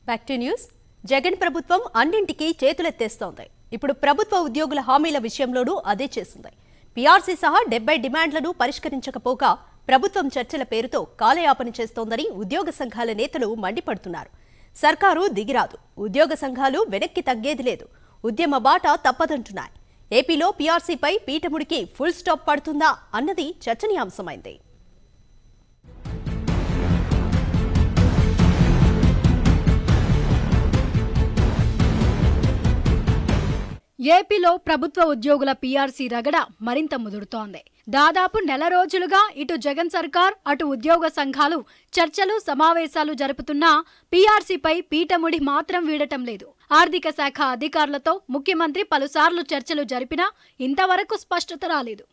back to news Jagan ప్రభుత్వం అన్నింటికీ చేతులెత్తేస్తోంది ఇప్పుడు ప్రభుత్వ ఉద్యోగుల హామీల విషయంలోనూ అదే చేసింది పీఆర్సీ సహా డెబ్బై డిమాండ్లను పరిష్కరించకపోగా ప్రభుత్వం చర్చల పేరుతో కాలయాపన చేస్తోందని ఉద్యోగ సంఘాల నేతలు మండిపడుతున్నారు సర్కారు దిగిరాదు ఉద్యోగ సంఘాలు వెనక్కి తగ్గేది లేదు ఉద్యమ బాట తప్పదంటున్నాయి ఏపీలో పీఆర్సీపై పీఠముడికి ఫుల్ స్టాప్ పడుతుందా అన్నది చర్చనీయాంశమైంది ఏపీలో ప్రభుత్వ ఉద్యోగుల పీఆర్సీ రగడ మరింత ముదురుతోంది దాదాపు నెల రోజులుగా ఇటు జగన్ సర్కార్ అటు ఉద్యోగ సంఘాలు చర్చలు సమావేశాలు జరుపుతున్నా పీఆర్సీపై పీఠముడి మాత్రం వీడటం లేదు ఆర్థిక శాఖ అధికారులతో ముఖ్యమంత్రి పలుసార్లు చర్చలు జరిపినా ఇంతవరకు స్పష్టత రాలేదు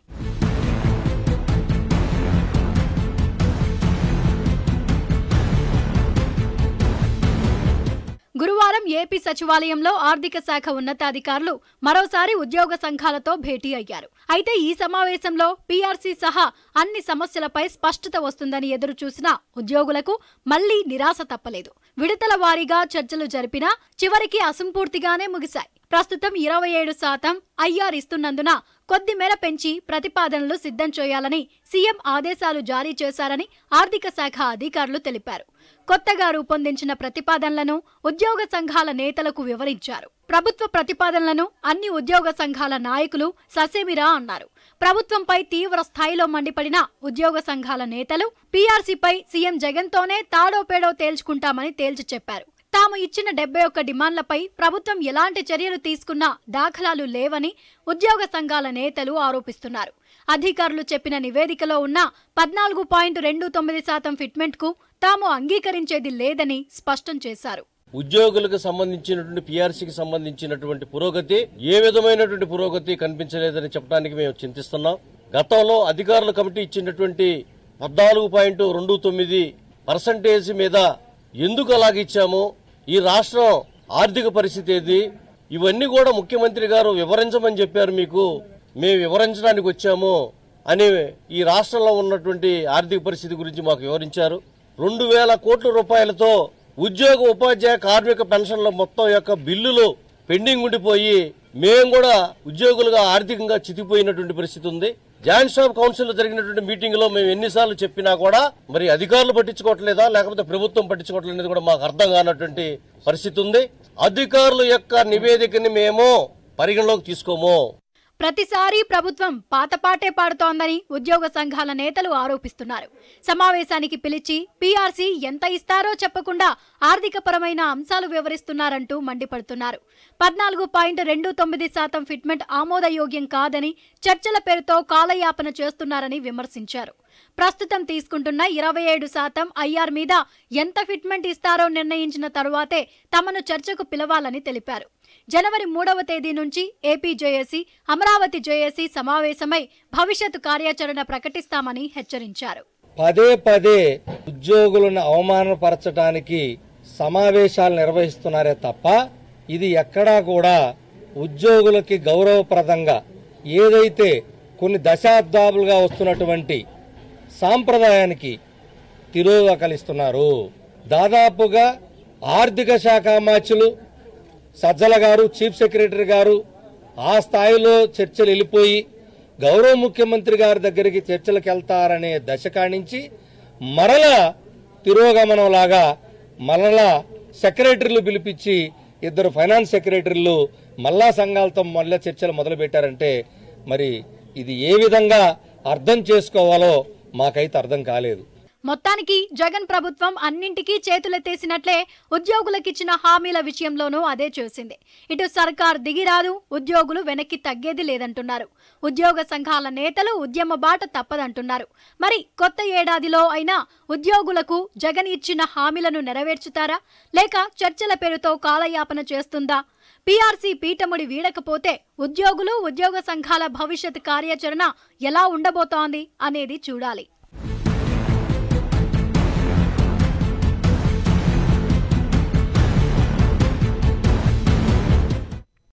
గురువారం ఏపీ సచివాలయంలో ఆర్థిక శాఖ ఉన్నతాధికారులు మరోసారి ఉద్యోగ సంఘాలతో భేటీ అయ్యారు అయితే ఈ సమావేశంలో పీఆర్సీ సహా అన్ని సమస్యలపై స్పష్టత వస్తుందని ఎదురు చూసిన ఉద్యోగులకు మళ్లీ నిరాశ తప్పలేదు విడతల వారీగా చర్చలు జరిపినా చివరికి అసంపూర్తిగానే ముగిశాయి ప్రస్తుతం ఇరవై ఏడు శాతం ఐఆర్ ఇస్తున్నందున కొద్ది మేర పెంచి ప్రతిపాదనలు సిద్ధం చేయాలని సీఎం ఆదేశాలు జారీ చేశారని ఆర్థిక శాఖ అధికారులు తెలిపారు కొత్తగా రూపొందించిన ప్రతిపాదనలను ఉద్యోగ సంఘాల నేతలకు వివరించారు ప్రభుత్వ ప్రతిపాదనలను అన్ని ఉద్యోగ సంఘాల నాయకులు ససేమిరా అన్నారు ప్రభుత్వంపై తీవ్ర స్థాయిలో మండిపడిన ఉద్యోగ సంఘాల నేతలు పీఆర్సీపై సీఎం జగన్తోనే తాడో పేడో తేల్చుకుంటామని తేల్చి చెప్పారు తాము ఇచ్చిన డెబ్బై ఒక్క డిమాండ్లపై ప్రభుత్వం ఎలాంటి చర్యలు తీసుకున్నా దాఖలాలు లేవని ఉద్యోగ సంఘాల నేతలు ఆరోపిస్తున్నారు అధికారులు చెప్పిన నివేదికలో ఉన్న పద్నాలుగు పాయింట్ రెండు తొమ్మిది శాతం ఫిట్మెంట్కు తాము అంగీకరించేది లేదని స్పష్టం చేశారు ఉద్యోగులకు సంబంధించినటువంటి పిఆర్సీకి సంబంధించినటువంటి పురోగతి ఏ విధమైనటువంటి పురోగతి కనిపించలేదని చెప్పడానికి మేము చింతిస్తున్నాం గతంలో అధికారుల కమిటీ ఇచ్చినటువంటి పద్నాలుగు పాయింట్ రెండు తొమ్మిది పర్సంటేజ్ మీద ఎందుకు అలాగిచ్చాము ఈ రాష్ట్రం ఆర్థిక పరిస్థితి ఏది ఇవన్నీ కూడా ముఖ్యమంత్రి గారు వివరించమని చెప్పారు మీకు మేము వివరించడానికి వచ్చాము అని ఈ రాష్ట్రంలో ఉన్నటువంటి ఆర్థిక పరిస్థితి గురించి మాకు వివరించారు రెండు వేల కోట్ల రూపాయలతో ఉద్యోగ ఉపాధ్యాయ కార్మిక పెన్షన్ల మొత్తం యొక్క బిల్లులు పెండింగ్ ఉండిపోయి మేము కూడా ఉద్యోగులుగా ఆర్థికంగా చితిపోయినటువంటి పరిస్థితి ఉంది జాయింట్ స్టాఫ్ కౌన్సిల్ లో జరిగినటువంటి మీటింగ్ లో మేము ఎన్నిసార్లు చెప్పినా కూడా మరి అధికారులు పట్టించుకోవట్లేదా లేకపోతే ప్రభుత్వం పట్టించుకోవట్లేదు అనేది కూడా మాకు అర్థం కానటువంటి పరిస్థితి ఉంది అధికారుల యొక్క నివేదికని మేము పరిగణలోకి తీసుకోము ప్రతిసారి ప్రభుత్వం పాతపాటే పాడుతోందని ఉద్యోగ సంఘాల నేతలు ఆరోపిస్తున్నారు సమావేశానికి పిలిచి పీఆర్సీ ఎంత ఇస్తారో చెప్పకుండా ఆర్థికపరమైన అంశాలు వివరిస్తున్నారంటూ మండిపడుతున్నారు పద్నాలుగు పాయింట్ రెండు తొమ్మిది శాతం ఫిట్మెంట్ ఆమోదయోగ్యం కాదని చర్చల పేరుతో కాలయాపన చేస్తున్నారని విమర్శించారు ప్రస్తుతం తీసుకుంటున్న ఇరవై ఏడు శాతం ఐఆర్ మీద ఎంత ఫిట్మెంట్ ఇస్తారో నిర్ణయించిన తరువాతే తమను చర్చకు పిలవాలని తెలిపారు జనవరి మూడవ తేదీ నుంచి ఏపీ జేఏసీ అమరావతి జేఏసీ సమావేశమై భవిష్యత్తు కార్యాచరణ ప్రకటిస్తామని హెచ్చరించారు పదే పదే ఉద్యోగులను అవమానపరచడానికి సమావేశాలు నిర్వహిస్తున్నారే తప్ప ఇది ఎక్కడా కూడా ఉద్యోగులకి గౌరవప్రదంగా ఏదైతే కొన్ని దశాబ్దాలుగా వస్తున్నటువంటి సాంప్రదాయానికి తిరోగకలిస్తున్నారు దాదాపుగా ఆర్థిక శాఖ మాచులు సజ్జల గారు చీఫ్ సెక్రటరీ గారు ఆ స్థాయిలో చర్చలు వెళ్ళిపోయి గౌరవ ముఖ్యమంత్రి గారి దగ్గరికి చర్చలకు వెళ్తారనే దశ కానించి మరలా తిరోగమనం లాగా మరలా సెక్రటరీలు పిలిపించి ఇద్దరు ఫైనాన్స్ సెక్రటరీలు మల్లా సంఘాలతో మళ్ళా చర్చలు మొదలు పెట్టారంటే మరి ఇది ఏ విధంగా అర్థం చేసుకోవాలో మాకైతే అర్థం కాలేదు మొత్తానికి జగన్ ప్రభుత్వం అన్నింటికీ చేతులెత్తేసినట్లే ఉద్యోగులకిచ్చిన హామీల విషయంలోనూ అదే చేసింది ఇటు సర్కార్ దిగిరాదు ఉద్యోగులు వెనక్కి తగ్గేది లేదంటున్నారు ఉద్యోగ సంఘాల నేతలు ఉద్యమ బాట తప్పదంటున్నారు మరి కొత్త ఏడాదిలో అయినా ఉద్యోగులకు జగన్ ఇచ్చిన హామీలను నెరవేర్చుతారా లేక చర్చల పేరుతో కాలయాపన చేస్తుందా పీఆర్సీ పీఠముడి వీడకపోతే ఉద్యోగులు ఉద్యోగ సంఘాల భవిష్యత్ కార్యాచరణ ఎలా ఉండబోతోంది అనేది చూడాలి